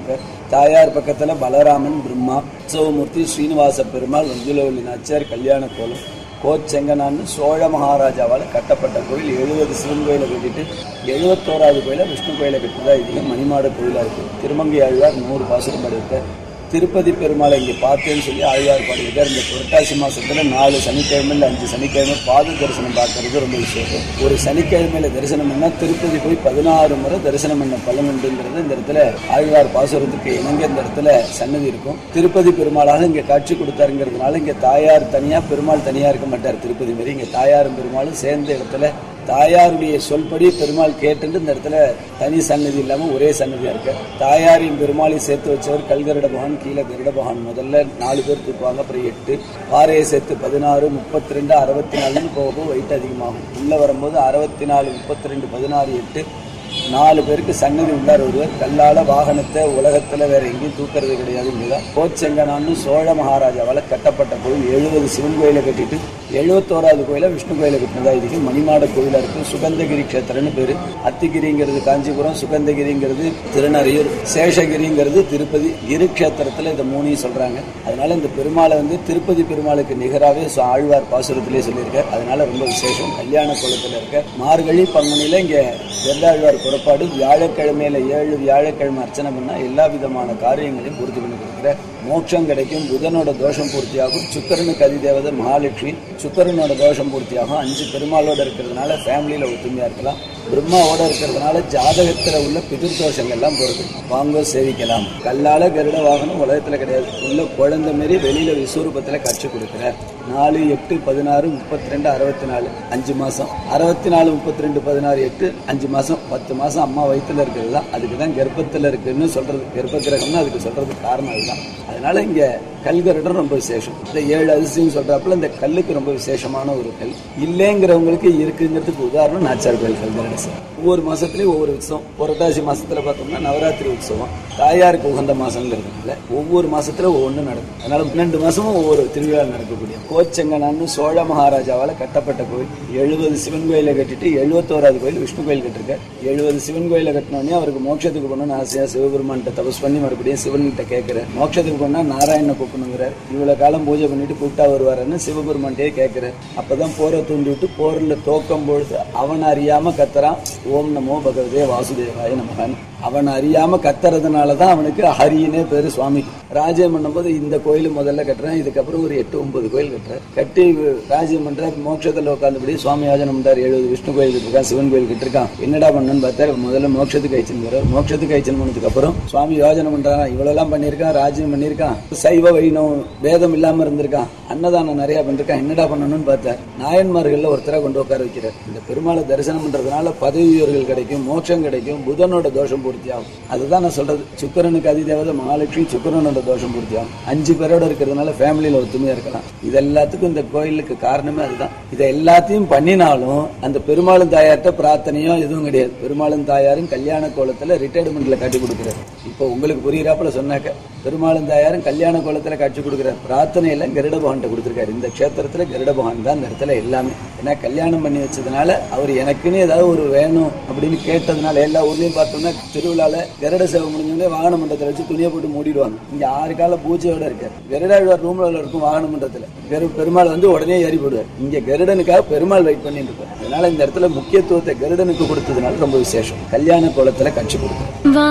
இருக்க தாயார் பக்கத்துல பலராமன் பிரம்மா உற்சவமூர்த்தி ஸ்ரீனிவாச பெருமாள் வஞ்சுலவல்லி நாச்சியார் கல்யாண கோலம் கோச்செங்கனான்னு சோழ மகாராஜாவால் கட்டப்பட்ட கோயில் எழுபது சிவன் கோயிலை கட்டிட்டு எழுபத்தோராவது கோயிலை விஷ்ணு கோயிலை கட்டினதா இதுங்க மணிமாட கோயிலாக இருக்குது திருமங்கை ஆழ்வார் நூறு பாசுரம் பாடியிருக்கார் திருப்பதி பெருமாளை இங்கே பார்த்தேன்னு சொல்லி ஆழ்வார் பாடியிருக்கார் இந்த புரட்டாசி மாசத்துல நாலு சனிக்கிழமையில் அஞ்சு சனிக்கிழமை பாத தரிசனம் பார்க்கறது ரொம்ப விசேஷம் ஒரு சனிக்கிழமையில தரிசனம் பண்ணா திருப்பதி போய் பதினாறு முறை தரிசனம் பண்ண பலன் உண்டுங்கிறது இந்த இடத்துல ஆழ்வார் பாசுரத்துக்கு இணங்க இந்த இடத்துல சன்னதி இருக்கும் திருப்பதி பெருமாளாக இங்க காட்சி கொடுத்தாருங்கிறதுனால இங்க தாயார் தனியா பெருமாள் தனியா இருக்க மாட்டார் திருப்பதி மாதிரி இங்க தாயாரும் பெருமாளும் சேர்ந்த இடத்துல தாயாருடைய சொல்படி பெருமாள் கேட்டுட்டு இந்த இடத்துல தனி சன்னதி இல்லாம ஒரே சன்னதியா இருக்கு தாயாரையும் பெருமாளையும் சேர்த்து வச்சவர் கல்கருட பகவான் கீழே கருட பகவான் முதல்ல நாலு பேர் தூக்குவாங்க அப்புறம் எட்டு பாறையை சேர்த்து பதினாறு முப்பத்தி ரெண்டு அறுபத்தி நாலுன்னு போக போக வெயிட் அதிகமாகும் உள்ள வரும்போது அறுபத்தி நாலு முப்பத்தி ரெண்டு பதினாறு எட்டு நாலு பேருக்கு சன்னதி உள்ளார் ஒருவர் கல்லால வாகனத்தை உலகத்துல வேற எங்கேயும் தூக்குறது கிடையாது இங்கதான் கோச்செங்கனான்னு சோழ மகாராஜாவால கட்டப்பட்ட கோயில் எழுபது சிவன் கோயிலை கட்டிட்டு எழுபத்தோராவது கோயில விஷ்ணு கோயிலை கட்டினதா இதுக்கு மணிமாட கோயிலா இருக்கு சுகந்தகிரி கஷேத்திரன்னு பேரு அத்திகிரிங்கிறது காஞ்சிபுரம் சுகந்தகிரிங்கிறது திருநறையூர் சேஷகிரிங்கிறது திருப்பதி கிரி கஷேத்திரத்துல இந்த மூணையும் சொல்றாங்க அதனால இந்த பெருமாளை வந்து திருப்பதி பெருமாளுக்கு நிகராகவே சு- ஆழ்வார் பாசுரத்திலே சொல்லியிருக்கார் அதனால ரொம்ப விசேஷம் கல்யாண குளத்துல இருக்க மார்கழி பங்குனில இங்க வெள்ளாழ்வார் புறப்பாடு வியாழக்கிழமையில ஏழு வியாழக்கிழமை அர்ச்சனை பண்ணா எல்லா விதமான காரியங்களையும் பூர்த்தி பண்ணி கொடுக்குற மோட்சம் கிடைக்கும் புதனோட தோஷம் பூர்த்தியாகும் சுக்கரனுக்கு அதிதேவதை மகாலட்சுமி சுக்கரனோட தோஷம் பூர்த்தியாகும் அஞ்சு பெருமாளோட இருக்கிறதுனால ஃபேமிலியில ஒத்துமையா இருக்கலாம் பிரம்மாவோட இருக்கிறதுனால ஜாதகத்துல உள்ள பிதிர் தோஷங்கள்லாம் போறது வாங்க சேவிக்கலாம் கல்லால கருட வாகனம் உலகத்துல கிடையாது உள்ள குழந்தை மாரி வெளியில விஸ்வரூபத்துல காட்சி கொடுக்குறார் நாலு எட்டு பதினாறு முப்பத்தி ரெண்டு அறுபத்தி நாலு அஞ்சு மாசம் அறுபத்தி நாலு முப்பத்தி ரெண்டு பதினாறு எட்டு அஞ்சு மாசம் பத்து மாசம் அம்மா வயித்துல இருக்கிறது தான் அதுக்கு தான் கர்ப்பத்துல இருக்குன்னு சொல்றது கர்ப்ப கிரகம்னு அதுக்கு சொல்றதுக்கு காரணம் அதுதான் அதனால இங்க கல்கருடம் ரொம்ப விசேஷம் இந்த ஏழு அதிசயம் சொல்றாப்புல இந்த கல்லுக்கு ரொம்ப விசேஷமான ஒரு கல் இல்லைங்கிறவங்களுக்கு இருக்குங்கிறதுக்கு உதாரணம் நாச்சார் கோயில் கல்கருட சார் ஒவ்வொரு மாசத்துலயும் ஒவ்வொரு உற்சவம் புரட்டாசி மாசத்துல பார்த்தோம்னா நவராத்திரி உற்சவம் தாயாருக்கு உகந்த மாசங்கிறதுனால ஒவ்வொரு மாசத்துல ஒவ்வொன்று நடக்கும் அதனால பன்னெண்டு மாசமும் ஒவ்வொரு திருவிழா நடக்கக்கூடிய கோச்செங்கனான்னு சோழ மகாராஜாவால கட்டப்பட்ட கோயில் எழுபது சிவன் கோயிலை கட்டிட்டு எழுபத்தோராவது கோயில் விஷ்ணு கோயில் கட்டிருக்கார் எழுபது சிவன் கோயிலை கட்டினோடனே அவருக்கு மோட்சத்துக்கு போகணும்னு ஆசையா சிவபெருமான்கிட்ட தபஸ் பண்ணி மறுபடியும் சிவன்கிட்ட கேட்கிறார் மோட்சத்துக்கு போனா நாராயணனை கூப்பிடணுங்கிறார் இவ்வளவு காலம் பூஜை பண்ணிட்டு கூப்பிட்டா வருவாருன்னு சிவபெருமான்கிட்டயே கேட்கிறார் அப்பதான் போரை தூண்டி விட்டு போர்ல தோக்கம் பொழுது அவன் அறியாம கத்துறான் ஓம் நமோ பகவதே வாசுதேவாய நமகன் அவன் அறியாம கத்துறதுனாலதான் அவனுக்கு ஹரினே பேரு சுவாமி ராஜ்யம் பண்ணும்போது இந்த கோயில் முதல்ல கட்டுறேன் இதுக்கப்புறம் ஒரு எட்டு ஒன்பது கோயில் கட்டுறேன் கட்டி ராஜ்யம் பண்ற மோட்சத்துல உட்காந்துபடி சுவாமி யோஜனை பண்றாரு எழுபது விஷ்ணு கோயில் கட்டிருக்கான் சிவன் கோயில் கட்டிருக்கான் என்னடா பண்ணணும்னு பார்த்தாரு முதல்ல மோட்சத்துக்கு அழிச்சுன்னு மோட்சத்துக்கு அழிச்சுன்னு போனதுக்கு அப்புறம் சுவாமி யோஜனை பண்றான் இவ்வளவு பண்ணியிருக்கான் ராஜ்யம் பண்ணியிருக்கான் சைவ வைணவம் வேதம் இல்லாம இருந்திருக்கான் அன்னதானம் நிறைய பண்ணிருக்கான் என்னடா பண்ணணும்னு பார்த்தார் நாயன்மார்கள்ல ஒருத்தரை கொண்டு உட்கார வைக்கிறார் இந்த பெருமாளை தரிசனம் பண்றதுனால பதவி உயர்வுகள் கிடைக்கும் மோட்சம் கிடைக்கும் புதனோட தோஷம் பூர்த்தியாகும் அதுதான் நான் சொல்றது சுக்கரனுக்கு அதிதேவதை மகாலட்சுமி சுக்கரனோட தோஷம் பூர்த்தியாகும் அஞ்சு பேரோட இருக்கிறதுனால ஃபேமிலியில ஒத்துமையா இருக்கலாம் இது எல்லாத்துக்கும் இந்த கோயிலுக்கு காரணமே அதுதான் இதை எல்லாத்தையும் பண்ணினாலும் அந்த பெருமாளும் தாயார்கிட்ட பிரார்த்தனையோ எதுவும் கிடையாது பெருமாளும் தாயாரும் கல்யாண கோலத்துல ரிட்டையர்மெண்ட்ல காட்டி கொடுக்குறாரு இப்போ உங்களுக்கு புரியுறாப்புல சொன்னாக்க பெருமாளும் தாயாரும் கல்யாண கோலத்துல காட்சி கொடுக்குறாரு பிரார்த்தனையில கருட பகவான்கிட்ட கொடுத்துருக்காரு இந்த க்ஷேத்திரத்துல கருட பகவான் தான் இந்த இடத்துல எல்லாமே ஏன்னா கல்யாணம் பண்ணி வச்சதுனால அவர் எனக்குன்னு ஏதாவது ஒரு வேணும் அப்படின்னு கேட்டதுனால எல்லா ஊர்லயும் பார்த்தோம்னா திருவிழால கருட சேவை முடிஞ்சோடனே வாகன மண்டலத்துல வச்சு துணியை போட்டு மூடிடுவாங்க இங்க ஆறு கால பூஜையோட இருக்காரு கருடாழ்வார் ரூம்ல இருக்கும் வாகன மண்டலத்துல பெரு பெருமாள் வந்து உடனே ஏறி போடுவார் இங்க கருடனுக்காக பெருமாள் வெயிட் பண்ணிட்டு இருப்பார் அதனால இந்த இடத்துல முக்கியத்துவத்தை கருடனுக்கு கொடுத்ததுனால ரொம்ப விசேஷம் கல்யாண கோலத்துல காட்சி கொடுக்கும் வா